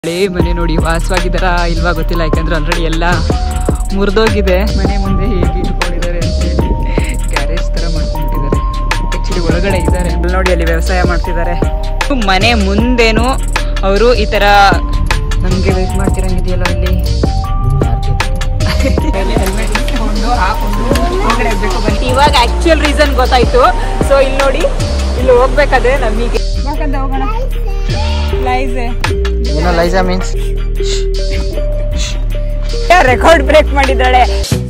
ಹಳೇ ಮನೆ ನೋಡಿ ವಾಸವಾಗಿದ್ದಾರ ಇಲ್ವಾ ಗೊತ್ತಿಲ್ಲ ಯಾಕಂದ್ರೆ ಆಲ್ರೆಡಿ ಎಲ್ಲ ಮುರಿದೋಗಿದೆ ಮನೆ ಮುಂದೆ ಹೇಗೆ ಇಟ್ಕೊಂಡಿದ್ದಾರೆ ಅಂತೇಳಿ ಗ್ಯಾರೇಜ್ ತರ ಮಾಡ್ಕೊಂಡ್ಬಿಟ್ಟಿದ್ದಾರೆ ಆಕ್ಚುಲಿ ಒಳಗಡೆ ಇದ್ದಾರೆ ಅಲ್ಲಿ ನೋಡಿ ಅಲ್ಲಿ ವ್ಯವಸಾಯ ಮಾಡ್ತಿದ್ದಾರೆ ಮನೆ ಮುಂದೇನು ಅವರು ಈ ತರ ನಮ್ಗೆ ವೇಟ್ ಮಾಡ್ತಿರಂಗಿದೆಯಲ್ಲ ಇಲ್ಲಿ ಹೆಲ್ಮೆಟ್ ಇಟ್ಕೊಂಡು ಹಾಕೊಂಡು ಒಳಗಡೆ ಹೋಗ್ಬೇಕು ಬನ್ನಿ ಇವಾಗ ಆಕ್ಚುಯಲ್ ರೀಸನ್ ಗೊತ್ತಾಯ್ತು ಸೊ ಇಲ್ಲಿ ನೋಡಿ ಇಲ್ಲಿ ಹೋಗ್ಬೇಕಾದ್ರೆ ನಮಗೆ ಯಾಕಂತ ಹೋಗೋಣ ಲೈಸೆ ಏನೋ ಲೈಸಾ ಮೀನ್ಸ್ ರೆಕಾರ್ಡ್ ಬ್ರೇಕ್ ಮಾಡಿದ್ದಾಳೆ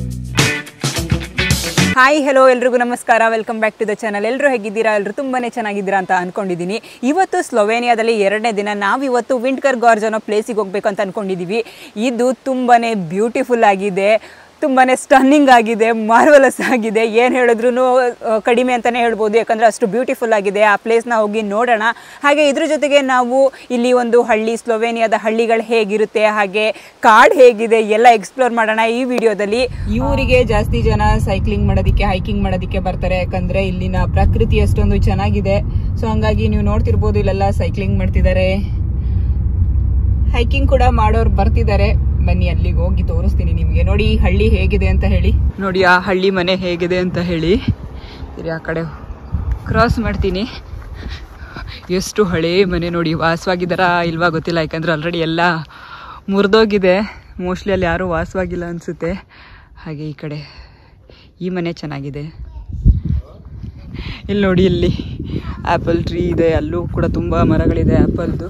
ಹಾಯ್ ಹೆಲೋ ಎಲ್ರಿಗೂ ನಮಸ್ಕಾರ welcome back to the channel ಎಲ್ಲರೂ ಹೇಗಿದ್ದೀರಾ ಎಲ್ಲರೂ ತುಂಬಾನೇ ಚೆನ್ನಾಗಿದ್ದೀರಾ ಅಂತ ಅನ್ಕೊಂಡಿದ್ದೀನಿ ಇವತ್ತು ಸ್ಲೊವೇನಿಯಾದಲ್ಲಿ ಎರಡನೇ ದಿನ ನಾವು ಇವತ್ತು ವಿಂಟ್ಕರ್ ಗಾರ್ಜ್ ಅನ್ನೋ ಪ್ಲೇಸಿಗೆ ಹೋಗ್ಬೇಕು ಅಂತ ಅನ್ಕೊಂಡಿದ್ದೀವಿ ಇದು ತುಂಬಾನೇ ಬ್ಯೂಟಿಫುಲ್ ಆಗಿದೆ ತುಂಬಾನೇ ಸ್ಟನ್ನಿಂಗ್ ಆಗಿದೆ ಮಾರ್ವಲಸ್ ಆಗಿದೆ ಏನು ಹೇಳಿದ್ರು ಕಡಿಮೆ ಅಂತಲೇ ಹೇಳ್ಬೋದು ಯಾಕಂದರೆ ಅಷ್ಟು ಬ್ಯೂಟಿಫುಲ್ ಆಗಿದೆ ಆ ಪ್ಲೇಸ್ನ ಹೋಗಿ ನೋಡೋಣ ಹಾಗೆ ಇದ್ರ ಜೊತೆಗೆ ನಾವು ಇಲ್ಲಿ ಒಂದು ಹಳ್ಳಿ ಸ್ಲೊವೇನಿಯಾದ ಹಳ್ಳಿಗಳು ಹೇಗಿರುತ್ತೆ ಹಾಗೆ ಕಾಡ್ ಹೇಗಿದೆ ಎಲ್ಲ ಎಕ್ಸ್ಪ್ಲೋರ್ ಮಾಡೋಣ ಈ ವಿಡಿಯೋದಲ್ಲಿ ಈ ಊರಿಗೆ ಜಾಸ್ತಿ ಜನ ಸೈಕ್ಲಿಂಗ್ ಮಾಡೋದಕ್ಕೆ ಹೈಕಿಂಗ್ ಮಾಡೋದಕ್ಕೆ ಬರ್ತಾರೆ ಯಾಕಂದ್ರೆ ಇಲ್ಲಿನ ಪ್ರಕೃತಿ ಅಷ್ಟೊಂದು ಚೆನ್ನಾಗಿದೆ ಸೊ ಹಂಗಾಗಿ ನೀವು ನೋಡ್ತಿರ್ಬೋದು ಇಲ್ಲೆಲ್ಲ ಸೈಕ್ಲಿಂಗ್ ಮಾಡ್ತಿದ್ದಾರೆ ಹೈಕಿಂಗ್ ಕೂಡ ಮಾಡೋರು ಬರ್ತಿದ್ದಾರೆ ಬನ್ನಿ ಅಲ್ಲಿಗೆ ಹೋಗಿ ತೋರಿಸ್ತೀನಿ ನಿಮಗೆ ನೋಡಿ ಈ ಹಳ್ಳಿ ಹೇಗಿದೆ ಅಂತ ಹೇಳಿ ನೋಡಿ ಆ ಹಳ್ಳಿ ಮನೆ ಹೇಗಿದೆ ಅಂತ ಹೇಳಿ ಇರಿ ಆ ಕಡೆ ಕ್ರಾಸ್ ಮಾಡ್ತೀನಿ ಎಷ್ಟು ಹಳೇ ಮನೆ ನೋಡಿ ವಾಸವಾಗಿದ್ದಾರಾ ಇಲ್ವಾ ಗೊತ್ತಿಲ್ಲ ಯಾಕಂದ್ರೆ ಆಲ್ರೆಡಿ ಎಲ್ಲ ಮುರಿದೋಗಿದೆ ಮೋಸ್ಟ್ಲಿ ಅಲ್ಲಿ ಯಾರೂ ವಾಸವಾಗಿಲ್ಲ ಅನಿಸುತ್ತೆ ಹಾಗೆ ಈ ಕಡೆ ಈ ಮನೆ ಚೆನ್ನಾಗಿದೆ ಇಲ್ಲಿ ನೋಡಿ ಇಲ್ಲಿ ಆ್ಯಪಲ್ ಟ್ರೀ ಇದೆ ಅಲ್ಲೂ ಕೂಡ ತುಂಬ ಮರಗಳಿದೆ ಆ್ಯಪಲ್ದು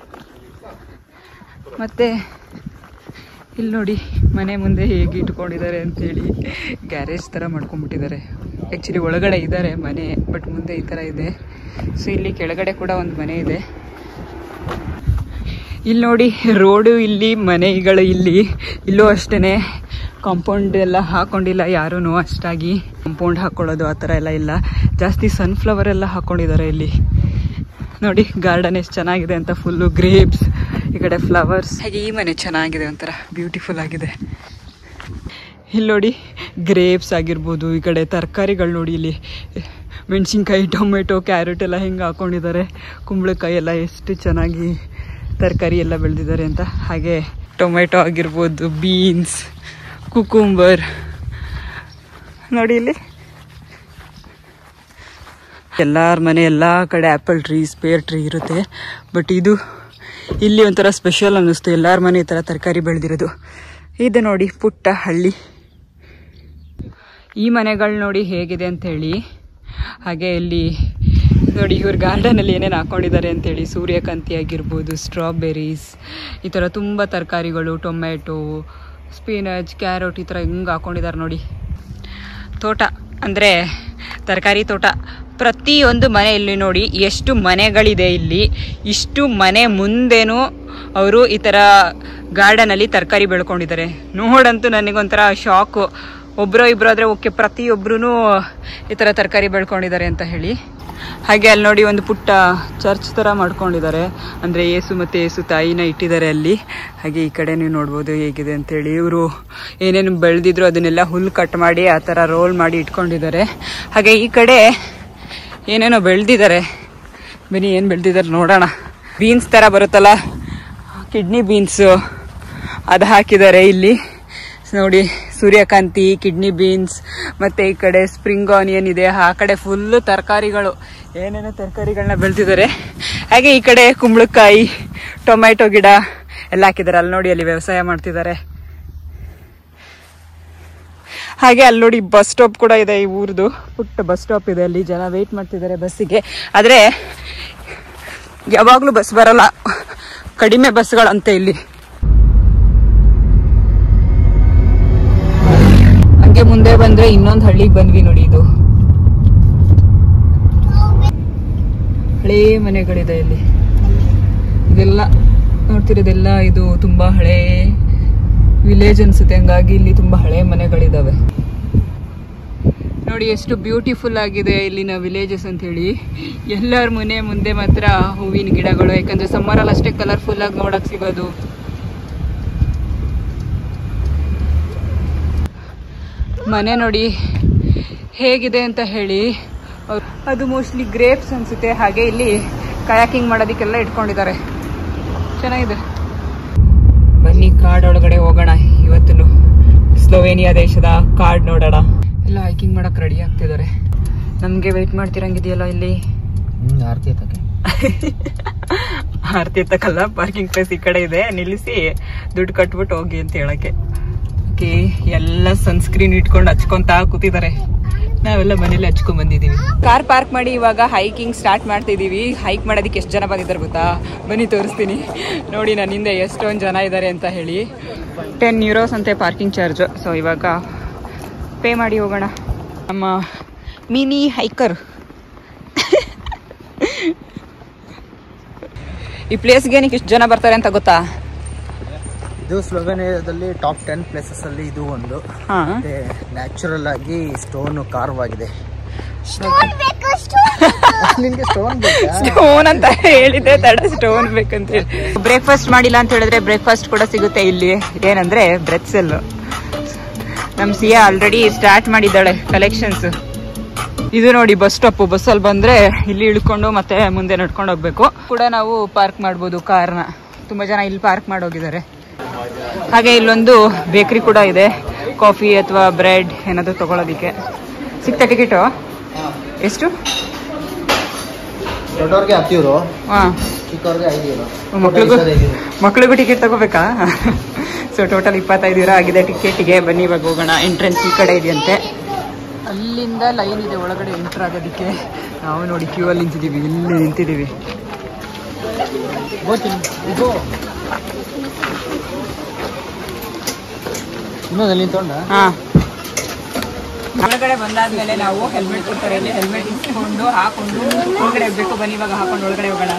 ಮತ್ತು ಇಲ್ಲಿ ನೋಡಿ ಮನೆ ಮುಂದೆ ಹೇಗೆ ಇಟ್ಕೊಂಡಿದ್ದಾರೆ ಅಂತೇಳಿ ಗ್ಯಾರೇಜ್ ಥರ ಮಾಡ್ಕೊಂಡ್ಬಿಟ್ಟಿದ್ದಾರೆ ಆ್ಯಕ್ಚುಲಿ ಒಳಗಡೆ ಇದ್ದಾರೆ ಮನೆ ಬಟ್ ಮುಂದೆ ಈ ಥರ ಇದೆ ಸೊ ಇಲ್ಲಿ ಕೆಳಗಡೆ ಕೂಡ ಒಂದು ಮನೆ ಇದೆ ಇಲ್ಲಿ ನೋಡಿ ರೋಡು ಇಲ್ಲಿ ಮನೆಗಳು ಇಲ್ಲಿ ಇಲ್ಲೂ ಅಷ್ಟೇ ಕಾಂಪೌಂಡ್ ಎಲ್ಲ ಹಾಕೊಂಡಿಲ್ಲ ಯಾರೂ ಅಷ್ಟಾಗಿ ಕಾಂಪೌಂಡ್ ಹಾಕೊಳ್ಳೋದು ಆ ಥರ ಎಲ್ಲ ಇಲ್ಲ ಜಾಸ್ತಿ ಸನ್ಫ್ಲವರ್ ಎಲ್ಲ ಹಾಕೊಂಡಿದ್ದಾರೆ ಇಲ್ಲಿ ನೋಡಿ ಗಾರ್ಡನ್ ಎಷ್ಟು ಚೆನ್ನಾಗಿದೆ ಅಂತ ಫುಲ್ಲು ಗ್ರೇಪ್ಸ್ ಈ ಕಡೆ ಫ್ಲವರ್ಸ್ ಹಾಗೆ ಈ ಮನೆ ಚೆನ್ನಾಗಿದೆ ಒಂಥರ ಬ್ಯೂಟಿಫುಲ್ ಆಗಿದೆ ಇಲ್ಲಿ ನೋಡಿ ಗ್ರೇಪ್ಸ್ ಆಗಿರ್ಬೋದು ಈ ಕಡೆ ತರಕಾರಿಗಳು ನೋಡಿ ಇಲ್ಲಿ ಮೆಣಸಿನ್ಕಾಯಿ ಟೊಮೆಟೊ ಕ್ಯಾರೆಟ್ ಎಲ್ಲ ಹೆಂಗೆ ಹಾಕೊಂಡಿದ್ದಾರೆ ಕುಂಬಳಕಾಯಿ ಎಲ್ಲ ಎಷ್ಟು ಚೆನ್ನಾಗಿ ತರಕಾರಿ ಎಲ್ಲ ಬೆಳೆದಿದ್ದಾರೆ ಅಂತ ಹಾಗೆ ಟೊಮೆಟೊ ಆಗಿರ್ಬೋದು ಬೀನ್ಸ್ ಕುಕುಂಬರ್ ನೋಡಿ ಇಲ್ಲಿ ಎಲ್ಲರ ಮನೆ ಎಲ್ಲ ಕಡೆ ಆ್ಯಪಲ್ ಟ್ರೀಸ್ ಪೇರ್ ಟ್ರೀ ಇರುತ್ತೆ ಬಟ್ ಇದು ಇಲ್ಲಿ ಒಂಥರ ಸ್ಪೆಷಲ್ ಅನ್ನಿಸ್ತು ಎಲ್ಲರ ಮನೆ ಈ ಥರ ತರಕಾರಿ ಬೆಳೆದಿರೋದು ಇದು ನೋಡಿ ಪುಟ್ಟ ಹಳ್ಳಿ ಈ ಮನೆಗಳು ನೋಡಿ ಹೇಗಿದೆ ಅಂತ ಹೇಳಿ ಹಾಗೆ ಇಲ್ಲಿ ನೋಡಿ ಇವ್ರ ಗಾರ್ಡನಲ್ಲಿ ಏನೇನು ಹಾಕೊಂಡಿದ್ದಾರೆ ಅಂತೇಳಿ ಸೂರ್ಯಕಾಂತಿ ಆಗಿರ್ಬೋದು ಸ್ಟ್ರಾಬೆರೀಸ್ ಈ ಥರ ತುಂಬ ತರಕಾರಿಗಳು ಟೊಮೆಟೊ ಸ್ಪಿನಚ್ ಕ್ಯಾರೆಟ್ ಈ ಥರ ಹಿಂಗೆ ಹಾಕೊಂಡಿದ್ದಾರೆ ನೋಡಿ ತೋಟ ಅಂದರೆ ತರಕಾರಿ ತೋಟ ಪ್ರತಿಯೊಂದು ಮನೆಯಲ್ಲಿ ನೋಡಿ ಎಷ್ಟು ಮನೆಗಳಿದೆ ಇಲ್ಲಿ ಇಷ್ಟು ಮನೆ ಮುಂದೆನೂ ಅವರು ಈ ಥರ ಗಾರ್ಡನಲ್ಲಿ ತರಕಾರಿ ಬೆಳ್ಕೊಂಡಿದ್ದಾರೆ ನೋಡಂತೂ ನನಗೊಂಥರ ಶಾಕು ಒಬ್ಬರೋ ಇಬ್ಬರು ಆದರೆ ಓಕೆ ಪ್ರತಿಯೊಬ್ಬರೂ ಈ ಥರ ತರಕಾರಿ ಬೆಳ್ಕೊಂಡಿದ್ದಾರೆ ಅಂತ ಹೇಳಿ ಹಾಗೆ ಅಲ್ಲಿ ನೋಡಿ ಒಂದು ಪುಟ್ಟ ಚರ್ಚ್ ಥರ ಮಾಡ್ಕೊಂಡಿದ್ದಾರೆ ಅಂದರೆ ಏಸು ಮತ್ತು ಏಸು ತಾಯಿನ ಇಟ್ಟಿದ್ದಾರೆ ಅಲ್ಲಿ ಹಾಗೆ ಈ ಕಡೆ ನೀವು ನೋಡ್ಬೋದು ಹೇಗಿದೆ ಅಂತೇಳಿ ಇವರು ಏನೇನು ಬೆಳೆದಿದ್ರು ಅದನ್ನೆಲ್ಲ ಹುಲ್ಲು ಕಟ್ ಮಾಡಿ ಆ ಥರ ರೋಲ್ ಮಾಡಿ ಇಟ್ಕೊಂಡಿದ್ದಾರೆ ಹಾಗೆ ಈ ಕಡೆ ಏನೇನೋ ಬೆಳೆದಿದ್ದಾರೆ ಬನ್ನಿ ಏನು ಬೆಳೆದಿದ್ದಾರೆ ನೋಡೋಣ ಬೀನ್ಸ್ ಥರ ಬರುತ್ತಲ್ಲ ಕಿಡ್ನಿ ಬೀನ್ಸು ಅದು ಹಾಕಿದ್ದಾರೆ ಇಲ್ಲಿ ನೋಡಿ ಸೂರ್ಯಕಾಂತಿ ಕಿಡ್ನಿ ಬೀನ್ಸ್ ಮತ್ತು ಈ ಕಡೆ ಸ್ಪ್ರಿಂಗ್ ಆನಿಯನ್ ಇದೆ ಆ ಕಡೆ ಫುಲ್ಲು ತರಕಾರಿಗಳು ಏನೇನೋ ತರಕಾರಿಗಳನ್ನ ಬೆಳೆದಿದ್ದಾರೆ ಹಾಗೆ ಈ ಕಡೆ ಕುಂಬಳಕಾಯಿ ಟೊಮ್ಯಾಟೊ ಗಿಡ ಎಲ್ಲ ಹಾಕಿದ್ದಾರೆ ಅಲ್ಲಿ ನೋಡಿ ಅಲ್ಲಿ ವ್ಯವಸಾಯ ಮಾಡ್ತಿದ್ದಾರೆ ಹಾಗೆ ಅಲ್ಲಿ ನೋಡಿ ಬಸ್ ಸ್ಟಾಪ್ ಕೂಡ ಇದೆ ಈ ಊರ್ದು ಪುಟ್ಟ ಬಸ್ ಸ್ಟಾಪ್ ಇದೆ ಅಲ್ಲಿ ಜನ ವೆಯ್ಟ್ ಮಾಡ್ತಿದ್ದಾರೆ ಬಸ್ಸಿಗೆ ಆದರೆ ಯಾವಾಗಲೂ ಬಸ್ ಬರಲ್ಲ ಕಡಿಮೆ ಬಸ್ಗಳಂತೆ ಇಲ್ಲಿ ಹಂಗೆ ಮುಂದೆ ಬಂದ್ರೆ ಇನ್ನೊಂದು ಹಳ್ಳಿಗೆ ಬಂದ್ವಿ ನೋಡಿ ಇದು ಹಳೇ ಮನೆಗಳಿದೆ ಇಲ್ಲಿ ಇದೆಲ್ಲ ನೋಡ್ತಿರೋದೆಲ್ಲ ಇದು ತುಂಬಾ ಹಳೇ ವಿಲೇಜ್ ಅನ್ಸುತ್ತೆ ಹಂಗಾಗಿ ಇಲ್ಲಿ ತುಂಬಾ ಹಳೆ ಮನೆಗಳಿದಾವೆ ನೋಡಿ ಎಷ್ಟು ಬ್ಯೂಟಿಫುಲ್ ಆಗಿದೆ ಇಲ್ಲಿನ ವಿಲೇಜಸ್ ಅಂತ ಹೇಳಿ ಎಲ್ಲರ ಮನೆ ಮುಂದೆ ಮಾತ್ರ ಹೂವಿನ ಗಿಡಗಳು ಯಾಕಂದ್ರೆ ಸಮ್ಮರಲ್ಲಿ ಅಷ್ಟೇ ಕಲರ್ಫುಲ್ ಆಗಿ ನೋಡಕ್ ಸಿಗೋದು ಮನೆ ನೋಡಿ ಹೇಗಿದೆ ಅಂತ ಹೇಳಿ ಅವ್ರು- ಅದು ಮೋಸ್ಟ್ಲಿ ಗ್ರೇಪ್ಸ್ ಅನ್ಸುತ್ತೆ ಹಾಗೆ ಇಲ್ಲಿ ಕಯಾಕಿಂಗ್ ಮಾಡೋದಕ್ಕೆಲ್ಲ ಇಟ್ಕೊಂಡಿದ್ದಾರೆ ಚೆನ್ನಾಗಿದೆ ಬನ್ನಿ ಕಾಡ್ ಒಳಗಡೆ ಹೋಗೋಣ ಇವತ್ತು ಸ್ಲೋವೇನಿಯಾ ದೇಶದ ಕಾಡ್ ನೋಡೋಣ ಎಲ್ಲ ಹೈಕಿಂಗ್ ಮಾಡಕ್ ರೆಡಿ ಆಗ್ತಿದ್ದಾರೆ ನಮ್ಗೆ ವೇಟ್ ಮಾಡ್ತಿರಂಗಿದೆಯಲ್ಲ ಇಲ್ಲಿ ಹ್ಮ್ ಆರ್ತಿ ತಕ್ಕೆ ಆರ್ತಿ ತಕ್ಕಲ್ಲ ಪಾರ್ಕಿಂಗ್ ಪ್ಲೇಸ್ ಈ ಕಡೆ ಇದೆ ನಿಲ್ಲಿಸಿ ದುಡ್ಡು ಕಟ್ಬಿಟ್ಟು ಹೋಗಿ ಅಂತ ಹೇಳಕ್ಕೆ ಓಕೆ ಎಲ್ಲ ಸನ್ಸ್ಕ್ರೀನ್ ಇಟ್ಕೊಂಡು ಹಚ್ಕೊಂತ ಕೂತಿದ್ದಾರೆ ನಾವೆಲ್ಲ ಮನೇಲಿ ಹಚ್ಕೊಂಡ್ ಬಂದಿದೀವಿ ಕಾರ್ ಪಾರ್ಕ್ ಮಾಡಿ ಇವಾಗ ಹೈಕಿಂಗ್ ಸ್ಟಾರ್ಟ್ ಮಾಡ್ತಿದೀವಿ ಹೈಕ್ ಮಾಡೋದಕ್ಕೆ ಎಷ್ಟು ಜನ ಬಂದಿದ್ದಾರೆ ಗೊತ್ತಾ ಬನ್ನಿ ತೋರಿಸ್ತೀನಿ ನೋಡಿ ನನ್ನ ಹಿಂದೆ ಎಷ್ಟೊಂದು ಜನ ಇದ್ದಾರೆ ಅಂತ ಹೇಳಿ ಟೆನ್ ಯೂರೋಸ್ ಅಂತೆ ಪಾರ್ಕಿಂಗ್ ಚಾರ್ಜ್ ಸೊ ಇವಾಗ ಪೇ ಮಾಡಿ ಹೋಗೋಣ ನಮ್ಮ ಮಿನಿ ಹೈಕರ್ ಈ ಪ್ಲೇಸ್ಗೆ ಏನಕ್ಕೆ ಇಷ್ಟು ಜನ ಬರ್ತಾರೆ ಅಂತ ಗೊತ್ತಾ ಇದು ಸ್ಲೋವೇನಿಯಾದಲ್ಲಿ ಟಾಪ್ ಟೆನ್ ಪ್ಲೇಸಸ್ ಅಲ್ಲಿ ಇದು ಒಂದು ಹಾ ಮತ್ತೆ ನ್ಯಾಚುರಲ್ ಆಗಿ ಸ್ಟೋನ್ ಕಾರ್ವಾಗಿದೆ ನಿನ್ಗೆ ಸ್ಟೋನ್ ಬೇಕಾ ಸ್ಟೋನ್ ಅಂತ ಹೇಳಿದ್ರೆ ತಡ ಸ್ಟೋನ್ ಬೇಕಂತ ಹೇಳಿ ಬ್ರೇಕ್ಫಾಸ್ಟ್ ಮಾಡಿಲ್ಲ ಅಂತ ಹೇಳಿದ್ರೆ ಬ್ರೇಕ್ಫಾಸ್ಟ್ ಕೂಡ ಸಿಗುತ್ತೆ ಇಲ್ಲಿ ಏನಂದ್ರೆ ಬ್ರೆತ್ಸೆಲ್ ನಮ್ ಸಿಯಾ ಆಲ್ರೆಡಿ ಸ್ಟಾರ್ಟ್ ಮಾಡಿದ್ದಾಳೆ ಕಲೆಕ್ಷನ್ಸ್ ಇದು ನೋಡಿ ಬಸ್ ಸ್ಟಾಪ್ ಬಸ್ಸಲ್ಲಿ ಬಂದ್ರೆ ಇಲ್ಲಿ ಇಳ್ಕೊಂಡು ಮತ್ತೆ ಮುಂದೆ ನಡ್ಕೊಂಡು ಹೋಗ್ಬೇಕು ಕೂಡ ನಾವು ಪಾರ್ಕ್ ಮಾಡ್ಬೋದು ಕಾರ್ನ ತುಂಬಾ ಜನ ಇಲ್ಲಿ ಪಾರ್ಕ್ ಮಾಡೋಗಿದ್ದಾರೆ ಹಾಗೆ ಇಲ್ಲೊಂದು ಬೇಕರಿ ಕೂಡ ಇದೆ ಕಾಫಿ ಅಥವಾ ಬ್ರೆಡ್ ಏನಾದ್ರು ತಗೊಳ್ಳೋದಿಕ್ಕೆ ಸಿಕ್ತಾ ಟಿಕೆಟು ಎಷ್ಟು ದೊಡ್ಡವ್ರಿಗೆ ಹತ್ತು ಯೂರೋ ಹಾ ಚಿಕ್ಕವ್ರಿಗೆ ಐದು ಯೂರೋ ಮಕ್ಳಿಗೂ ಮಕ್ಳಿಗೂ ಟಿಕೆಟ್ ತಗೋಬೇಕಾ ಸೊ ಟೋಟಲ್ ಇಪ್ಪತ್ತೈದು ಯೂರೋ ಆಗಿದೆ ಟಿಕೆಟಿಗೆ ಬನ್ನಿ ಇವಾಗ ಹೋಗೋಣ ಎಂಟ್ರೆನ್ಸ್ ಈ ಕಡೆ ಇದೆಯಂತೆ ಅಲ್ಲಿಂದ ಲೈನ್ ಇದೆ ಒಳಗಡೆ ಎಂಟರ್ ಆಗೋದಕ್ಕೆ ನಾವು ನೋಡಿ ಕ್ಯೂ ಅಲ್ಲಿ ನಿಂತಿದ್ದೀವಿ ಇಲ್ಲಿ ನಿಂತಿದ್ದೀವಿ ಇದು ಇನ್ನೊಂದಲ್ಲಿ ನಿಂತ್ಕೊಂಡ ಹಾ ಒಳಗಡೆ ಬಂದಾದ್ಮೇಲೆ ನಾವು ಹೆಲ್ಮೆಟ್ ಕೊಡ್ತಾರೆ ಇಲ್ಲಿ ಹೆಲ್ಮೆಟ್ ಇಟ್ಕೊಂಡು ಹಾಕೊಂಡು ಒಳಗಡೆ ಹೋಗ್ಬೇಕು ಬನ್ನಿ ಇವಾಗ ಹಾಕೊಂಡು ಒಳಗಡೆ ಹೋಗೋಣ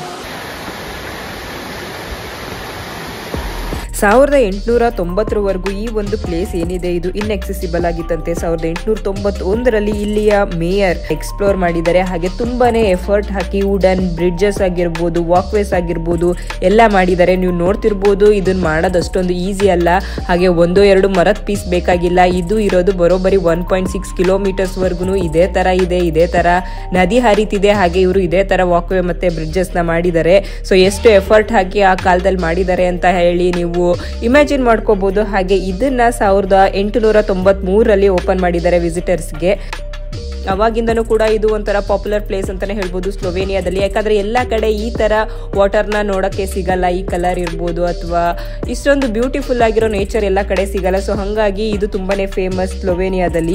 ಸಾವಿರದ ಎಂಟುನೂರ ತೊಂಬತ್ತರವರೆಗೂ ಈ ಒಂದು ಪ್ಲೇಸ್ ಏನಿದೆ ಇದು ಇನ್ಎಕ್ಸೆಸಿಬಲ್ ಆಗಿತ್ತಂತೆ ಸಾವಿರದ ಎಂಟುನೂರ ತೊಂಬತ್ತೊಂದರಲ್ಲಿ ಇಲ್ಲಿಯ ಮೇಯರ್ ಎಕ್ಸ್ಪ್ಲೋರ್ ಮಾಡಿದ್ದಾರೆ ಹಾಗೆ ತುಂಬಾನೇ ಎಫರ್ಟ್ ಹಾಕಿ ವುಡನ್ ಬ್ರಿಡ್ಜಸ್ ಆಗಿರ್ಬೋದು ವಾಕ್ವೇಸ್ ಆಗಿರ್ಬೋದು ಎಲ್ಲ ಮಾಡಿದ್ದಾರೆ ನೀವು ನೋಡ್ತಿರ್ಬೋದು ಇದನ್ನ ಮಾಡೋದು ಅಷ್ಟೊಂದು ಈಸಿ ಅಲ್ಲ ಹಾಗೆ ಒಂದು ಎರಡು ಮರದ ಪೀಸ್ ಬೇಕಾಗಿಲ್ಲ ಇದು ಇರೋದು ಬರೋಬ್ಬರಿ ಒನ್ ಪಾಯಿಂಟ್ ಸಿಕ್ಸ್ ಕಿಲೋಮೀಟರ್ಸ್ ವರ್ಗು ಇದೇ ತರ ಇದೆ ಇದೇ ತರ ನದಿ ಹರಿತಿದೆ ಹಾಗೆ ಇವರು ಇದೇ ತರ ವಾಕ್ವೇ ಮತ್ತೆ ಬ್ರಿಡ್ಜಸ್ ನ ಮಾಡಿದ್ದಾರೆ ಸೊ ಎಷ್ಟು ಎಫರ್ಟ್ ಹಾಕಿ ಆ ಕಾಲದಲ್ಲಿ ಮಾಡಿದ್ದಾರೆ ಅಂತ ಹೇಳಿ ನೀವು ಇಮ್ಯಾಜಿನ್ ಮಾಡ್ಕೋಬಹುದು ಹಾಗೆ ಇದನ್ನ ಸಾವಿರದ ಎಂಟುನೂರ ತೊಂಬತ್ ಮೂರರಲ್ಲಿ ಓಪನ್ ಮಾಡಿದ್ದಾರೆ ವಿಸಿಟರ್ಸ್ಗೆ ಅವಾಗಿಂದನೂ ಕೂಡ ಇದು ಒಂಥರ ಪಾಪ್ಯುಲರ್ ಪ್ಲೇಸ್ ಅಂತಾನೆ ಹೇಳ್ಬೋದು ಸ್ಲೋವೇನಿಯಾದಲ್ಲಿ ಯಾಕಂದ್ರೆ ಎಲ್ಲ ಕಡೆ ಈ ತರ ವಾಟರ್ನ ನೋಡಕ್ಕೆ ಸಿಗಲ್ಲ ಈ ಕಲರ್ ಇರ್ಬೋದು ಅಥವಾ ಇಷ್ಟೊಂದು ಬ್ಯೂಟಿಫುಲ್ ಆಗಿರೋ ನೇಚರ್ ಎಲ್ಲ ಕಡೆ ಸಿಗಲ್ಲ ಸೊ ಹಂಗಾಗಿ ಇದು ತುಂಬಾನೇ ಫೇಮಸ್ ಸ್ಲೋವೇನಿಯಾದಲ್ಲಿ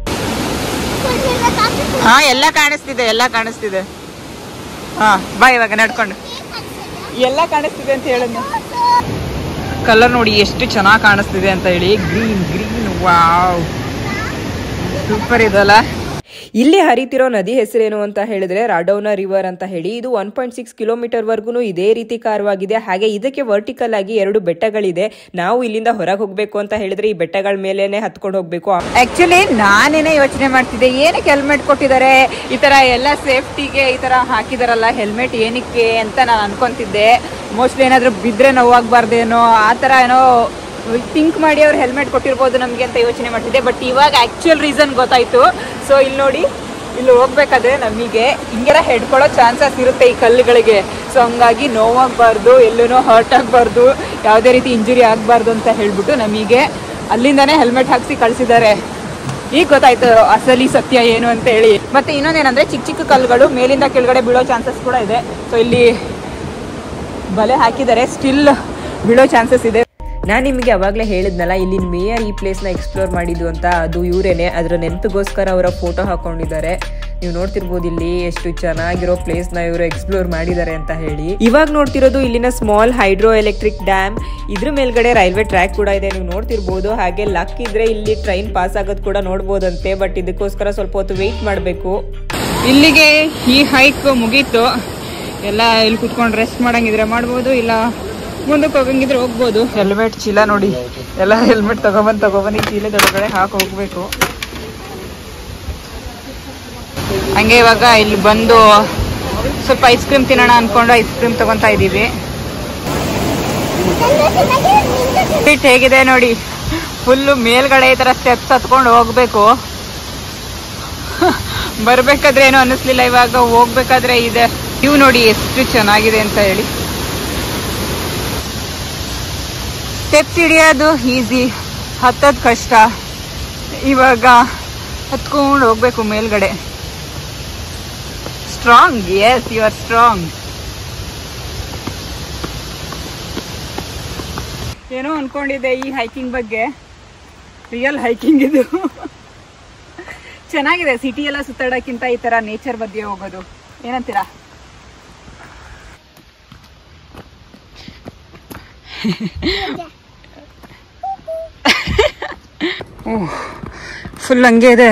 ಹಾ ಎಲ್ಲ ಕಾಣಿಸ್ತಿದೆ ಎಲ್ಲ ಕಾಣಿಸ್ತಿದೆ ಹಾ ಬಾ ಇವಾಗ ನಡ್ಕೊಂಡು ಎಲ್ಲ ಕಾಣಿಸ್ತಿದೆ ಅಂತ ಹೇಳಿದ್ನ ಕಲರ್ ನೋಡಿ ಎಷ್ಟು ಚೆನ್ನಾಗಿ ಕಾಣಿಸ್ತಿದೆ ಅಂತ ಹೇಳಿ ಗ್ರೀನ್ ಗ್ರೀನ್ ವಾವ್ ಸೂಪರ್ ಇದಲ್ಲ ಇಲ್ಲಿ ಹರಿತಿರೋ ನದಿ ಹೆಸರೇನು ಅಂತ ಹೇಳಿದ್ರೆ ರಾಡೌನಾ ರಿವರ್ ಅಂತ ಹೇಳಿ ಇದು ಒನ್ ಪಾಯಿಂಟ್ ಸಿಕ್ಸ್ ಕಿಲೋಮೀಟರ್ ವರ್ಗು ಇದೇ ರೀತಿ ಕಾರವಾಗಿದೆ ಹಾಗೆ ಇದಕ್ಕೆ ವರ್ಟಿಕಲ್ ಆಗಿ ಎರಡು ಬೆಟ್ಟಗಳಿದೆ ನಾವು ಇಲ್ಲಿಂದ ಹೊರಗೆ ಹೋಗ್ಬೇಕು ಅಂತ ಹೇಳಿದ್ರೆ ಈ ಬೆಟ್ಟಗಳ ಮೇಲೇನೆ ಹತ್ಕೊಂಡು ಹೋಗ್ಬೇಕು ಆಕ್ಚುಲಿ ನಾನೇನೆ ಯೋಚನೆ ಮಾಡ್ತಿದ್ದೆ ಏನಕ್ಕೆ ಹೆಲ್ಮೆಟ್ ಕೊಟ್ಟಿದ್ದಾರೆ ಈ ತರ ಎಲ್ಲ ಸೇಫ್ಟಿಗೆ ಈ ತರ ಹಾಕಿದಾರಲ್ಲ ಹೆಲ್ಮೆಟ್ ಏನಕ್ಕೆ ಅಂತ ನಾನು ಅನ್ಕೊಂತಿದ್ದೆ ಮೋಸ್ಟ್ಲಿ ಏನಾದ್ರು ಬಿದ್ರೆ ನೋವಾಗಬಾರ್ದೇನೋ ಆ ತರ ಏನೋ ಥಿಂಕ್ ಮಾಡಿ ಅವ್ರು ಹೆಲ್ಮೆಟ್ ಕೊಟ್ಟಿರ್ಬೋದು ನಮಗೆ ಅಂತ ಯೋಚನೆ ಮಾಡ್ತಿದ್ದೆ ಬಟ್ ಇವಾಗ ಆಕ್ಚುಯಲ್ ರೀಸನ್ ಗೊತ್ತಾಯ್ತು ಸೊ ಇಲ್ಲಿ ನೋಡಿ ಇಲ್ಲಿ ಹೋಗ್ಬೇಕಾದ್ರೆ ನಮಗೆ ಹಿಂಗೆಲ್ಲ ಹೆಡ್ಕೊಳ್ಳೋ ಚಾನ್ಸಸ್ ಇರುತ್ತೆ ಈ ಕಲ್ಲುಗಳಿಗೆ ಸೊ ಹಂಗಾಗಿ ನೋವಾಗಬಾರ್ದು ಎಲ್ಲೂ ಹರ್ಟ್ ಆಗಬಾರ್ದು ಯಾವುದೇ ರೀತಿ ಇಂಜುರಿ ಆಗಬಾರ್ದು ಅಂತ ಹೇಳ್ಬಿಟ್ಟು ನಮಗೆ ಅಲ್ಲಿಂದಾನೇ ಹೆಲ್ಮೆಟ್ ಹಾಕ್ಸಿ ಕಳಿಸಿದ್ದಾರೆ ಈಗ ಗೊತ್ತಾಯ್ತು ಅಸಲಿ ಸತ್ಯ ಏನು ಅಂತ ಹೇಳಿ ಮತ್ತೆ ಇನ್ನೊಂದೇನಂದ್ರೆ ಚಿಕ್ಕ ಚಿಕ್ಕ ಕಲ್ಲುಗಳು ಮೇಲಿಂದ ಕೆಳಗಡೆ ಬೀಳೋ ಚಾನ್ಸಸ್ ಕೂಡ ಇದೆ ಸೊ ಇಲ್ಲಿ ಬಲೆ ಹಾಕಿದ್ದಾರೆ ಸ್ಟಿಲ್ ಬೀಳೋ ಚಾನ್ಸಸ್ ಇದೆ ನಾನು ನಿಮಗೆ ಅವಾಗಲೇ ಹೇಳಿದ್ನಲ್ಲ ಇಲ್ಲಿನ ಮೇಯರ್ ಈ ಪ್ಲೇಸ್ನ ಎಕ್ಸ್ಪ್ಲೋರ್ ಮಾಡಿದ್ದು ಅಂತ ಅದು ಇವರೇನೆ ಅದರ ನೆನಪಿಗೋಸ್ಕರ ಅವರ ಫೋಟೋ ಹಾಕೊಂಡಿದ್ದಾರೆ ನೀವು ನೋಡ್ತಿರ್ಬೋದು ಇಲ್ಲಿ ಎಷ್ಟು ಚೆನ್ನಾಗಿರೋ ಪ್ಲೇಸ್ನ ಇವರು ಎಕ್ಸ್ಪ್ಲೋರ್ ಮಾಡಿದ್ದಾರೆ ಅಂತ ಹೇಳಿ ಇವಾಗ ನೋಡ್ತಿರೋದು ಇಲ್ಲಿನ ಸ್ಮಾಲ್ ಹೈಡ್ರೋ ಎಲೆಕ್ಟ್ರಿಕ್ ಡ್ಯಾಮ್ ಇದ್ರ ಮೇಲ್ಗಡೆ ರೈಲ್ವೆ ಟ್ರ್ಯಾಕ್ ಕೂಡ ಇದೆ ನೀವು ನೋಡ್ತಿರ್ಬೋದು ಹಾಗೆ ಲಕ್ ಇದ್ರೆ ಇಲ್ಲಿ ಟ್ರೈನ್ ಪಾಸ್ ಆಗೋದು ಕೂಡ ನೋಡ್ಬೋದಂತೆ ಬಟ್ ಇದಕ್ಕೋಸ್ಕರ ಸ್ವಲ್ಪ ಹೊತ್ತು ವೆಯ್ಟ್ ಮಾಡಬೇಕು ಇಲ್ಲಿಗೆ ಈ ಹೈಕ್ ಮುಗೀತು ಎಲ್ಲ ಇಲ್ಲಿ ಕುತ್ಕೊಂಡು ರೆಸ್ಟ್ ಮಾಡಂಗಿದ್ರೆ ಮಾಡ್ಬೋದು ಇಲ್ಲ ಮುಂದಕ್ಕೆ ಹೋಗಂಗಿದ್ರೆ ಹೋಗ್ಬೋದು ಹೆಲ್ಮೆಟ್ ಚೀಲ ನೋಡಿ ಎಲ್ಲ ಹೆಲ್ಮೆಟ್ ತಗೊಬಂದು ತಗೊಬಂದು ಈ ಚೀಲದೊಳಗಡೆ ಹಾಕಿ ಹೋಗ್ಬೇಕು ಹಂಗೆ ಇವಾಗ ಇಲ್ಲಿ ಬಂದು ಸ್ವಲ್ಪ ಐಸ್ ಕ್ರೀಮ್ ತಿನ್ನೋಣ ಅನ್ಕೊಂಡು ಐಸ್ ಕ್ರೀಮ್ ತಗೊಂತಾ ಇದೀವಿ ಫಿಟ್ ಹೇಗಿದೆ ನೋಡಿ ಫುಲ್ಲು ಮೇಲ್ಗಡೆ ಈ ತರ ಸ್ಟೆಪ್ಸ್ ಹತ್ಕೊಂಡು ಹೋಗ್ಬೇಕು ಬರ್ಬೇಕಾದ್ರೆ ಏನು ಅನ್ನಿಸ್ಲಿಲ್ಲ ಇವಾಗ ಹೋಗ್ಬೇಕಾದ್ರೆ ಇದೆ ನೀವು ನೋಡಿ ಎಷ್ಟು ಚೆನ್ನಾಗಿದೆ ಅಂತ ಹೇಳಿ ಸ್ಟೆಪ್ಸ್ ಹಿಡಿಯೋದು ಈಸಿ ಹತ್ತದ್ ಕಷ್ಟ ಇವಾಗ ಹತ್ಕೊಂಡು ಹೋಗ್ಬೇಕು ಮೇಲ್ಗಡೆ strong S U R strong ಏನೋ ಅನ್ಕೊಂಡಿದ್ದೆ ಈ ಹೈಕಿಂಗ್ ಬಗ್ಗೆ ರಿಯಲ್ ಹೈಕಿಂಗ್ ಇದು ಚೆನ್ನಾಗಿದೆ ಸಿಟಿ ಎಲ್ಲ ಸುತ್ತಾಡೋಕ್ಕಿಂತ ಈ ತರ ನೇಚರ್ ಮಧ್ಯೆ ಹೋಗೋದು ಏನಂತೀರಾ ಫುಲ್ ಹಂಗೆ ಇದೆ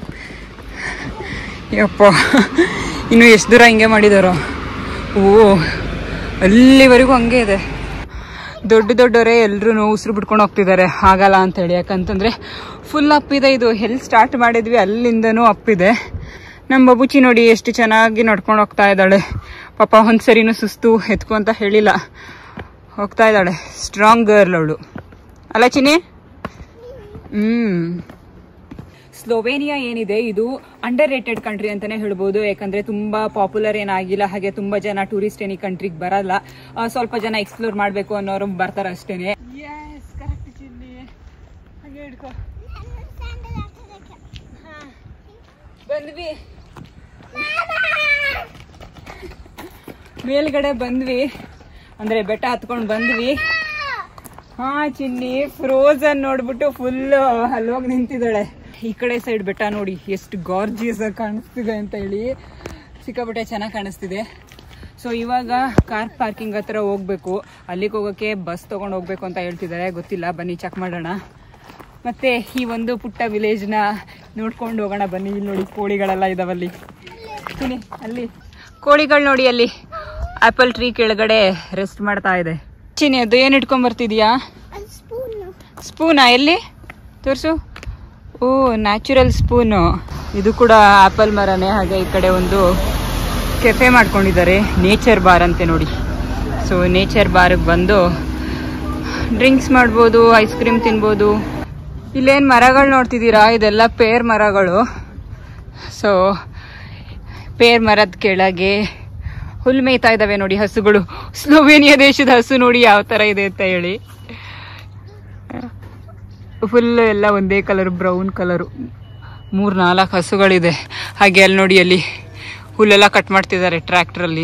ಯಪ್ಪ ಇನ್ನು ಎಷ್ಟು ದೂರ ಹಿಂಗೆ ಮಾಡಿದಾರೋ ಓ ಅಲ್ಲಿವರೆಗೂ ಹಂಗೆ ಇದೆ ದೊಡ್ಡ ದೊಡ್ಡವರೇ ಎಲ್ಲರೂ ಉಸಿರು ಬಿಟ್ಕೊಂಡು ಹೋಗ್ತಿದ್ದಾರೆ ಆಗಲ್ಲ ಅಂತ ಹೇಳಿ ಯಾಕಂತಂದ್ರೆ ಫುಲ್ ಅಪ್ಪಿದೆ ಇದು ಎಲ್ಲಿ ಸ್ಟಾರ್ಟ್ ಮಾಡಿದ್ವಿ ಅಲ್ಲಿಂದನೂ ಅಪ್ಪಿದೆ ನಮ್ಮ ಬಬುಚಿ ನೋಡಿ ಎಷ್ಟು ಚೆನ್ನಾಗಿ ನಡ್ಕೊಂಡು ಹೋಗ್ತಾ ಇದ್ದಾಳೆ ಪಾಪ ಒಂದ್ಸರಿನೂ ಸುಸ್ತು ಎತ್ಕು ಅಂತ ಹೇಳಿಲ್ಲ ಹೋಗ್ತಾ ಇದ್ದಾಳೆ ಸ್ಟ್ರಾಂಗ್ ಗರ್ಲ್ ಅವಳು ಅಲ್ಲ ಚಿನಿ ಹ್ಮ್ ಸ್ಲೋವೇನಿಯಾ ಏನಿದೆ ಇದು ಅಂಡರ್ ರೇಟೆಡ್ ಕಂಟ್ರಿ ಅಂತಾನೆ ಹೇಳ್ಬೋದು ಯಾಕಂದ್ರೆ ತುಂಬಾ ಪಾಪ್ಯುಲರ್ ಏನಾಗಿಲ್ಲ ಹಾಗೆ ತುಂಬಾ ಜನ ಟೂರಿಸ್ಟ್ ಏನಿ ಕಂಟ್ರಿಗೆ ಬರಲ್ಲ ಆ, ಸ್ವಲ್ಪ ಜನ ಎಕ್ಸ್ಪ್ಲೋರ್ ಮಾಡ್ಬೇಕು ಅನ್ನೋರು ಬರ್ತಾರೆ ಅಷ್ಟೇನೆ ಬಂದ್ವಿ ಮೇಲ್ಗಡೆ ಬಂದ್ವಿ ಅಂದ್ರೆ ಬೆಟ್ಟ ಹತ್ಕೊಂಡು ಬಂದ್ವಿ ಹಾ ಚಿನ್ನಿ ಫ್ರೋಸನ್ ನೋಡ್ಬಿಟ್ಟು ಫುಲ್ ಅಲ್ಲೋಗಿ ನಿಂತಿದ್ದಾಳೆ ಈ ಕಡೆ ಸೈಡ್ ಬೆಟ್ಟ ನೋಡಿ ಎಷ್ಟು ಗಾರ್ಜಿಯಸ್ ಆಗಿ ಕಾಣಿಸ್ತಿದೆ ಅಂತ ಹೇಳಿ ಸಿಕ್ಕಾಪಟ್ಟೆ ಚೆನ್ನಾಗಿ ಕಾಣಿಸ್ತಿದೆ ಸೊ ಇವಾಗ ಕಾರ್ ಪಾರ್ಕಿಂಗ್ ಹತ್ರ ಹೋಗ್ಬೇಕು ಅಲ್ಲಿಗೆ ಹೋಗೋಕೆ ಬಸ್ ತಗೊಂಡು ಹೋಗ್ಬೇಕು ಅಂತ ಹೇಳ್ತಿದ್ದಾರೆ ಗೊತ್ತಿಲ್ಲ ಬನ್ನಿ ಚೆಕ್ ಮಾಡೋಣ ಮತ್ತೆ ಈ ಒಂದು ಪುಟ್ಟ ವಿಲೇಜ್ನ ನೋಡ್ಕೊಂಡು ಹೋಗೋಣ ಬನ್ನಿ ಇಲ್ಲಿ ನೋಡಿ ಕೋಳಿಗಳೆಲ್ಲ ಇದಾವಲ್ಲಿ ಚಿನ್ನಿ ಅಲ್ಲಿ ಕೋಳಿಗಳು ನೋಡಿ ಅಲ್ಲಿ ಆಪಲ್ ಟ್ರೀ ಕೆಳಗಡೆ ರೆಸ್ಟ್ ಮಾಡ್ತಾ ಇದೆ ಚಿನ್ನಿ ಅದು ಏನು ಇಟ್ಕೊಂಡ್ ಬರ್ತಿದ್ಯಾ ಸ್ಪೂನಾ ಎಲ್ಲಿ ತೋರಿಸು ಓ ನ್ಯಾಚುರಲ್ ಸ್ಪೂನು ಇದು ಕೂಡ ಆಪಲ್ ಮರನೇ ಹಾಗೆ ಈ ಕಡೆ ಒಂದು ಕೆಫೆ ಮಾಡ್ಕೊಂಡಿದ್ದಾರೆ ನೇಚರ್ ಬಾರ್ ಅಂತೆ ನೋಡಿ ಸೊ ನೇಚರ್ ಬಾರ್ಗೆ ಬಂದು ಡ್ರಿಂಕ್ಸ್ ಮಾಡ್ಬೋದು ಐಸ್ ಕ್ರೀಮ್ ತಿನ್ಬೋದು ಇಲ್ಲೇನು ಮರಗಳು ನೋಡ್ತಿದ್ದೀರಾ ಇದೆಲ್ಲ ಪೇರ್ ಮರಗಳು ಸೊ ಪೇರ್ ಮರದ ಕೆಳಗೆ ಹುಲ್ ಮೇಯ್ತಾ ಇದ್ದಾವೆ ನೋಡಿ ಹಸುಗಳು ಸ್ಲೋವೇನಿಯಾ ದೇಶದ ಹಸು ನೋಡಿ ಯಾವ ಥರ ಇದೆ ಅಂತ ಹೇಳಿ ಫುಲ್ ಎಲ್ಲ ಒಂದೇ ಕಲರ್ ಬ್ರೌನ್ ಕಲರು ಮೂರು ನಾಲ್ಕು ಹಸುಗಳಿದೆ ಹಾಗೆ ಅಲ್ಲಿ ನೋಡಿ ಅಲ್ಲಿ ಹುಲ್ಲೆಲ್ಲ ಕಟ್ ಮಾಡ್ತಿದ್ದಾರೆ ಟ್ರ್ಯಾಕ್ಟ್ರಲ್ಲಿ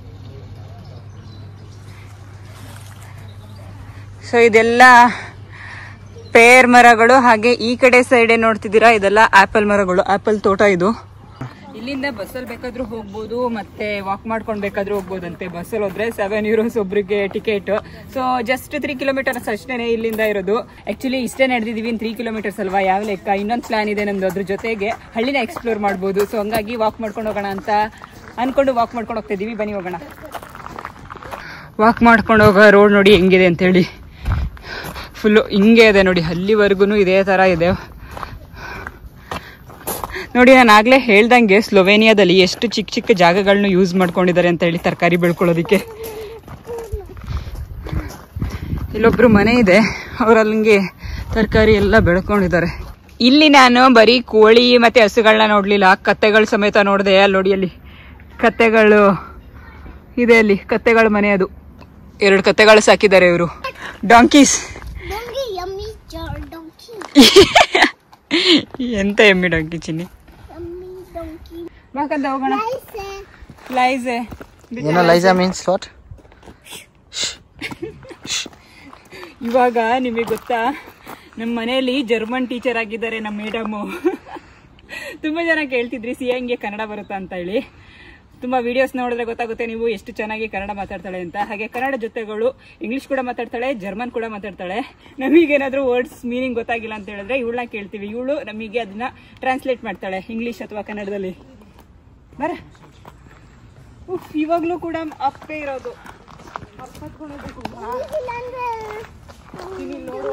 ಸೊ ಇದೆಲ್ಲ ಪೇರ್ ಮರಗಳು ಹಾಗೆ ಈ ಕಡೆ ಸೈಡೇ ನೋಡ್ತಿದ್ದೀರಾ ಇದೆಲ್ಲ ಆಪಲ್ ಮರಗಳು ಆಪಲ್ ತೋಟ ಇದು ಇಲ್ಲಿಂದ ಬಸ್ಸಲ್ಲಿ ಬೇಕಾದ್ರೂ ಹೋಗ್ಬೋದು ಮತ್ತೆ ವಾಕ್ ಮಾಡ್ಕೊಂಡು ಬೇಕಾದ್ರೂ ಹೋಗ್ಬೋದಂತೆ ಬಸ್ಸಲ್ಲಿ ಹೋದ್ರೆ ಸೆವೆನ್ ಯೂರೋಸ್ ಒಬ್ರಿಗೆ ticket so just three kilometres ಅಷ್ಟೇನೆ ಇಲ್ಲಿಂದ ಇರೋದು ಆಕ್ಚುಲಿ ಇಷ್ಟೇ ನಡೆದಿದೀವಿ ತ್ರೀ ಕಿಲೋಮೀಟರ್ಸ್ ಅಲ್ವಾ ಯಾವ ಲೆಕ್ಕ ಇನ್ನೊಂದು ಪ್ಲಾನ್ ಇದೆ ನಮ್ದು ಅದ್ರ ಜೊತೆಗೆ ಹಳ್ಳಿನ ಎಕ್ಸ್ಪ್ಲೋರ್ ಮಾಡ್ಬೋದು ಸೊ ಹಂಗಾಗಿ ವಾಕ್ ಮಾಡ್ಕೊಂಡು ಹೋಗೋಣ ಅಂತ ಅನ್ಕೊಂಡು ವಾಕ್ ಮಾಡ್ಕೊಂಡು ಹೋಗ್ತಾ ಇದೀವಿ ಬನ್ನಿ ಹೋಗೋಣ ವಾಕ್ ಮಾಡ್ಕೊಂಡು ಹೋಗೋ ರೋಡ್ ನೋಡಿ ಹೆಂಗಿದೆ ಅಂತೇಳಿ ಫುಲ್ಲು ಹಿಂಗೆ ಇದೆ ನೋಡಿ ಅಲ್ಲಿವರೆಗೂ ಇದೇ ಥರ ಇದೆ ನೋಡಿ ನಾನು ಆಗಲೇ ಹೇಳ್ದಂಗೆ ಸ್ಲೊವೇನಿಯಾದಲ್ಲಿ ಎಷ್ಟು ಚಿಕ್ಕ ಚಿಕ್ಕ ಜಾಗಗಳನ್ನ ಯೂಸ್ ಮಾಡ್ಕೊಂಡಿದ್ದಾರೆ ಅಂತ ಹೇಳಿ ತರಕಾರಿ ಬೆಳ್ಕೊಳ್ಳೋದಕ್ಕೆ ಇಲ್ಲೊಬ್ರು ಮನೆ ಇದೆ ಅವರಲ್ಲಿ ತರಕಾರಿ ಎಲ್ಲ ಬೆಳ್ಕೊಂಡಿದ್ದಾರೆ ಇಲ್ಲಿ ನಾನು ಬರೀ ಕೋಳಿ ಮತ್ತೆ ಹಸುಗಳನ್ನ ನೋಡ್ಲಿಲ್ಲ ಕತ್ತೆಗಳು ಸಮೇತ ನೋಡಿದೆ ಅಲ್ಲಿ ನೋಡಿ ಅಲ್ಲಿ ಕತ್ತೆಗಳು ಇದೆ ಅಲ್ಲಿ ಕತ್ತೆಗಳ ಮನೆ ಅದು ಎರಡು ಕತ್ತೆಗಳು ಸಾಕಿದ್ದಾರೆ ಇವರು donkeys Donkey, yummy jar donkey. ಎಂತ ಎಮ್ಮಿ ಡಾಂಕಿ ಚಿನ್ನಿ Yummy donkey. ಬಾಕಂತ ಹೋಗೋಣ Listen. ಲೈಸೆ ಏನೋ ಲೈಸಾ ಮೀನ್ಸ್ ವಾಟ್ ಇವಾಗ ನಿಮಗೆ ಗೊತ್ತಾ ನಮ್ಮ ಮನೆಯಲ್ಲಿ ಜರ್ಮನ್ ಟೀಚರ್ ಆಗಿದ್ದಾರೆ ನಮ್ಮ ಮೇಡಮು ತುಂಬ ಜನ ಕೇಳ್ತಿದ್ರಿ ಸಿ ಹಂಗೆ ಕನ್ನಡ ಬರುತ್ತಾ ಅಂತ ಹೇಳಿ ತುಂಬ ವಿಡಿಯೋಸ್ ನೋಡಿದ್ರೆ ಗೊತ್ತಾಗುತ್ತೆ ನೀವು ಎಷ್ಟು ಚೆನ್ನಾಗಿ ಕನ್ನಡ ಮಾತಾಡ್ತಾಳೆ ಅಂತ ಹಾಗೆ ಕನ್ನಡ ಜೊತೆಗಳು ಇಂಗ್ಲಿಷ್ ಕೂಡ ಮಾತಾಡ್ತಾಳೆ ಜರ್ಮನ್ ಕೂಡ ಮಾತಾಡ್ತಾಳೆ ನಮಗೇನಾದರೂ ವರ್ಡ್ಸ್ ಮೀನಿಂಗ್ ಗೊತ್ತಾಗಿಲ್ಲ ಅಂತ ಹೇಳಿದ್ರೆ ಇವಳನ್ನ ಕೇಳ್ತೀವಿ ಇವಳು ನಮಗೆ ಅದನ್ನ ಟ್ರಾನ್ಸ್ಲೇಟ್ ಮಾಡ್ತಾಳೆ ಇಂಗ್ಲಿಷ್ ಅಥವಾ ಕನ್ನಡದಲ್ಲಿ ಬರ ಉಫ್ ಇವಾಗಲೂ ಕೂಡ ಅಪ್ಪೇ ಇರೋದು ಅಪ್ಪ ಹತ್ಕೊಂಡು ಹೋಗ್ಬೇಕು. ಬಾ. ಇಲ್ಲಿ ನೋಡು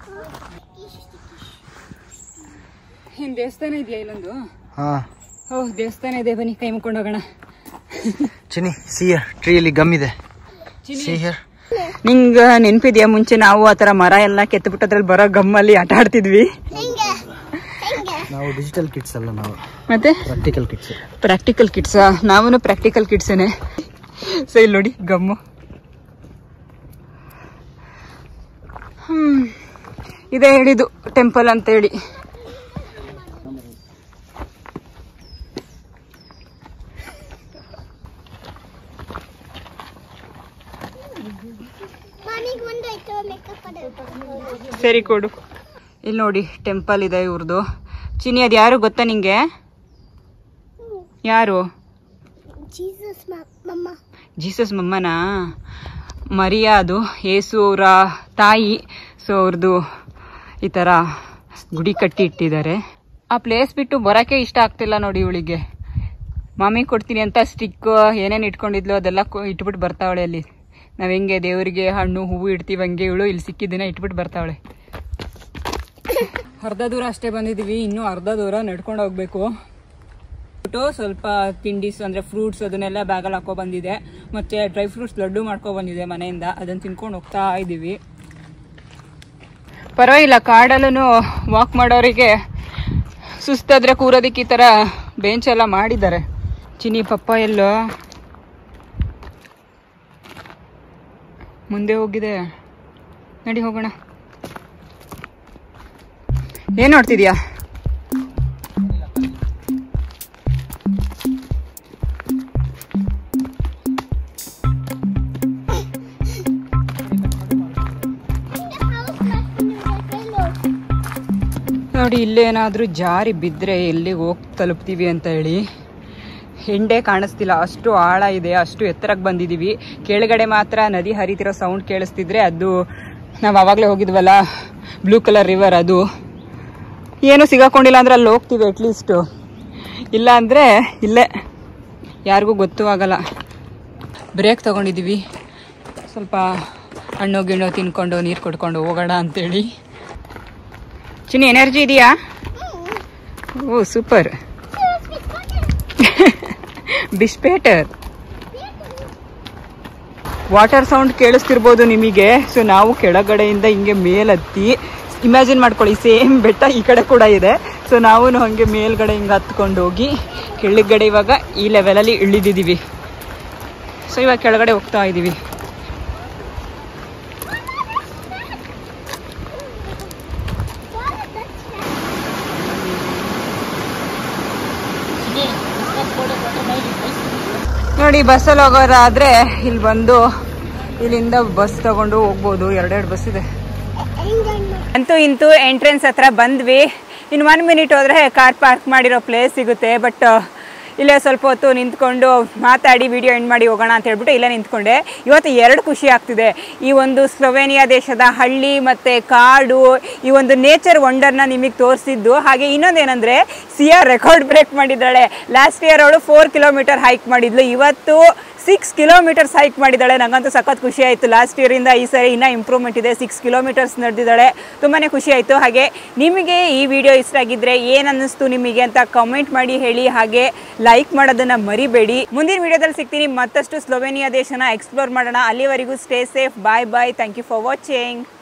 ಏನ್ ದೇವಸ್ಥಾನ ಇದೆಯಾ ಇಲ್ಲೊಂದು ಹಾ ಓಹ್ ದೇವಸ್ಥಾನ ಇದೆ ಬನ್ನಿ ಕೈ ಮುಕ್ಕೊಂಡು ಹೋಗೋಣ ಚಿನಿ ಸಿಯರ್ ಟ್ರೀಯಲ್ಲಿ ಗಮ್ ಇದೆ ಸಿಯರ್ ನಿಂಗ ನೆನ್ಪಿದ್ಯಾ ಮುಂಚೆ ನಾವು ಆ ತರ ಮರ ಎಲ್ಲ ಕೆತ್ತಬಿಟ್ಟು ಅದ್ರಲ್ಲಿ ಬರೋ ಗಮ್ಮಲ್ಲಿ ಆಟ ಆಡ್ತಿದ್ವಿ Finger. Finger. ನಾವು ಡಿಜಿಟಲ್ ಕಿಟ್ಸ್ ಅಲ್ಲ ನಾವು ಮತ್ತೆ ಪ್ರಾಕ್ಟಿಕಲ್ ಕಿಟ್ಸ್ ಪ್ರಾಕ್ಟಿಕಲ್ ಕಿಡ್ಸಾ ನಾವೂ ಪ್ರಾಕ್ಟಿಕಲ್ ಕಿಡ್ಸೇನೆ ಸೊ ಇಲ್ಲಿ ನೋಡಿ ಗಮ್ಮು ಹ್ಮ್ ಇದೇ ಹೇಳಿದ್ದು ಟೆಂಪಲ್ ಅಂತೇಳಿ ಮನೆಗೆ ಒಂದಾಯ್ತು ಮೇಕಪ್ ಮಾಡೋದು ಸರಿ ಕೊಡು ಇಲ್ಲಿ ನೋಡಿ ಟೆಂಪಲ್ ಇದೆ ಇವ್ರದ್ದು ಚಿನಿ ಅದು ಯಾರು ಗೊತ್ತಾ ನಿಂಗೆ ಯಾರು ಜೀಸಸ್ ಮಮ್ಮ ಜೀಸಸ್ ಮಮ್ಮನಾ ಮರಿಯಾ ಅದು ಏಸು ಅವರ ತಾಯಿ ಸೊ ಅವ್ರದ್ದು ಈ ಥರ ಗುಡಿ ಕಟ್ಟಿ ಇಟ್ಟಿದ್ದಾರೆ ಆ ಪ್ಲೇಸ್ ಬಿಟ್ಟು ಬರೋಕ್ಕೆ ಇಷ್ಟ ಆಗ್ತಿಲ್ಲ ನೋಡಿ ಇವಳಿಗೆ ಮಾಮಿ ಕೊಡ್ತೀನಿ ಅಂತ ಸ್ಟಿಕ್ ಏನೇನು ಇಟ್ಕೊಂಡಿದ್ಲು ಅದೆಲ್ಲ ಕೊ- ಇಟ್ಬಿಟ್ಟು ಬರ್ತಾವಳೆ ಅಲ್ಲಿ ನಾವು ಹೆಂಗೆ ದೇವರಿಗೆ ಹಣ್ಣು ಹೂವು ಇಡ್ತೀವಿ ಹಂಗೆ ಇವಳು ಇಲ್ಲಿ ಸಿಕ್ಕಿದ್ದನ್ನ ಇಟ್ಬಿಟ್ಟು ಬರ್ತಾವಳೆ ಅರ್ಧ ದೂರ ಅಷ್ಟೇ ಬಂದಿದ್ದೀವಿ ಇನ್ನೂ ಅರ್ಧ ದೂರ ನಡ್ಕೊಂಡು ಹೋಗ್ಬೇಕು ಬಿಟ್ಟು ಸ್ವಲ್ಪ ತಿಂಡಿಸ್ ಅಂದರೆ ಫ್ರೂಟ್ಸ್ ಅದನ್ನೆಲ್ಲ ಬ್ಯಾಗಲ್ಲಿ ಹಾಕೋ ಬಂದಿದೆ ಮತ್ತು ಡ್ರೈ ಫ್ರೂಟ್ಸ್ ಲಡ್ಡು ಮಾಡ್ಕೊ ಬಂದಿದೆ ಮನೆಯಿಂದ ಅದನ್ನು ತಿನ್ಕೊಂಡು ಹೋಗ್ತಾ ಇದ್ದೀವಿ ಪರವಾಗಿಲ್ಲ ಕಾಡಲ್ಲೂ ವಾಕ್ ಮಾಡೋರಿಗೆ ಸುಸ್ತಾದ್ರೆ ಕೂರೋದಕ್ಕೆ ಈ ಥರ ಬೆಂಚ್ ಎಲ್ಲ ಮಾಡಿದ್ದಾರೆ ಚಿನಿ ಪಪ್ಪ ಎಲ್ಲೋ ಮುಂದೆ ಹೋಗಿದೆ ನಡಿ ಹೋಗೋಣ ಏನು ನೋಡ್ತಿದ್ಯಾ ನೋಡಿ ಇಲ್ಲೇನಾದರೂ ಜಾರಿ ಬಿದ್ದರೆ ಎಲ್ಲಿಗೆ ಹೋಗಿ ತಲುಪ್ತೀವಿ ಅಂತ ಹೇಳಿ ಹೆಂಡೆ ಕಾಣಿಸ್ತಿಲ್ಲ ಅಷ್ಟು ಆಳ ಇದೆ ಅಷ್ಟು ಎತ್ತರಕ್ಕೆ ಬಂದಿದ್ದೀವಿ ಕೆಳಗಡೆ ಮಾತ್ರ ನದಿ ಹರಿತಿರೋ ಸೌಂಡ್ ಕೇಳಿಸ್ತಿದ್ರೆ ಅದು ನಾವು ಆವಾಗಲೇ ಹೋಗಿದ್ವಲ್ಲ ಬ್ಲೂ ಕಲರ್ ರಿವರ್ ಅದು ಏನು ಸಿಗಾಕೊಂಡಿಲ್ಲ ಅಂದ್ರೆ ಅಲ್ಲಿ ಹೋಗ್ತೀವಿ ಅಟ್ಲೀಸ್ಟು ಇಲ್ಲ ಅಂದರೆ ಇಲ್ಲೇ ಯಾರಿಗೂ ಗೊತ್ತೂ ಆಗಲ್ಲ ಬ್ರೇಕ್ ತೊಗೊಂಡಿದ್ದೀವಿ ಸ್ವಲ್ಪ ಹಣ್ಣು ಗಿಣ್ಣು ತಿನ್ಕೊಂಡು ನೀರು ಕುಡ್ಕೊಂಡು ಹೋಗೋಣ ಅಂತೇಳಿ ಚಿನ್ನಿ ಎನರ್ಜಿ ಇದೆಯಾ ಓ ಸೂಪರ್ ಬಿಸ್ಪೇಟರ್ ವಾಟರ್ ಸೌಂಡ್ ಕೇಳಿಸ್ತಿರ್ಬೋದು ನಿಮಗೆ ಸೊ ನಾವು ಕೆಳಗಡೆಯಿಂದ ಹಿಂಗೆ ಮೇಲತ್ತಿ ಇಮ್ಯಾಜಿನ್ ಮಾಡ್ಕೊಳ್ಳಿ ಸೇಮ್ ಬೆಟ್ಟ ಈ ಕಡೆ ಕೂಡ ಇದೆ ಸೊ ನಾವು ಹಂಗೆ ಮೇಲ್ಗಡೆ ಹಿಂಗೆ ಹತ್ಕೊಂಡು ಹೋಗಿ ಕೆಳಗಡೆ ಇವಾಗ ಈ ಲೆವೆಲಲ್ಲಿ ಇಳಿದಿದ್ದೀವಿ ಸೊ ಇವಾಗ ಕೆಳಗಡೆ ಹೋಗ್ತಾ ಇದ್ದೀವಿ ನೋಡಿ ಬಸ್ಸಲ್ಲಿ ಹೋಗೋರಾದ್ರೆ ಇಲ್ಲಿ ಬಂದು ಇಲ್ಲಿಂದ ಬಸ್ ತಗೊಂಡು ಹೋಗ್ಬೋದು ಎರಡೆರಡು ಬಸ್ ಇದೆ ಅಂತೂ ಇಂತೂ ಎಂಟ್ರೆನ್ಸ್ ಹತ್ರ ಬಂದ್ವಿ ಇನ್ನು ಒನ್ ಮಿನಿಟ್ ಹೋದ್ರೆ ಕಾರ್ ಪಾರ್ಕ್ ಮಾಡಿರೋ ಪ್ಲೇಸ್ ಸಿಗುತ್ತೆ ಬಟ್ ಇಲ್ಲೇ ಸ್ವಲ್ಪ ಹೊತ್ತು ನಿಂತ್ಕೊಂಡು ಮಾತಾಡಿ ವಿಡಿಯೋ ಎಂಡ್ ಮಾಡಿ ಹೋಗೋಣ ಅಂತ ಹೇಳ್ಬಿಟ್ಟು ಇಲ್ಲೇ ನಿಂತ್ಕೊಂಡೆ ಇವತ್ತು ಎರಡು ಖುಷಿ ಆಗ್ತಿದೆ ಈ ಒಂದು ಸ್ಲೊವೇನಿಯಾ ದೇಶದ ಹಳ್ಳಿ ಮತ್ತು ಕಾಡು ಈ ಒಂದು ನೇಚರ್ ವಂಡರ್ನ ನಿಮಗೆ ತೋರಿಸಿದ್ದು ಹಾಗೆ ಇನ್ನೊಂದೇನೆಂದರೆ ಸಿಯಾ ರೆಕಾರ್ಡ್ ಬ್ರೇಕ್ ಮಾಡಿದ್ದಾಳೆ ಲಾಸ್ಟ್ ಇಯರ್ ಅವಳು ಫೋರ್ ಕಿಲೋಮೀಟರ್ ಹೈಕ್ ಮಾಡಿದ್ಲು ಇವತ್ತು ಸಿಕ್ಸ್ ಕಿಲೋಮೀಟರ್ಸ್ ಹೈಕ್ ಮಾಡಿದ್ದಾಳೆ ನಂಗಂತೂ ಸಖತ್ ಖುಷಿ ಆಯಿತು ಲಾಸ್ಟ್ ಇಯರಿಂದ ಈ ಸರಿ ಇನ್ನೂ ಇಂಪ್ರೂವ್ಮೆಂಟ್ ಇದೆ ಸಿಕ್ಸ್ ಕಿಲೋಮೀಟರ್ಸ್ ನಡೆದಿದ್ದಾಳೆ ತುಂಬಾ ಖುಷಿ ಆಯಿತು ಹಾಗೆ ನಿಮಗೆ ಈ ವಿಡಿಯೋ ಇಷ್ಟ ಆಗಿದ್ರೆ ಏನು ಅನ್ನಿಸ್ತು ನಿಮಗೆ ಅಂತ ಕಮೆಂಟ್ ಮಾಡಿ ಹೇಳಿ ಹಾಗೆ ಲೈಕ್ ಮಾಡೋದನ್ನು ಮರಿಬೇಡಿ ಮುಂದಿನ ವಿಡಿಯೋದಲ್ಲಿ ಸಿಗ್ತೀನಿ ಮತ್ತಷ್ಟು ಸ್ಲೋವೇನಿಯಾ ದೇಶನ ಎಕ್ಸ್ಪ್ಲೋರ್ ಮಾಡೋಣ ಅಲ್ಲಿವರೆಗೂ stay safe bye bye thank you for watching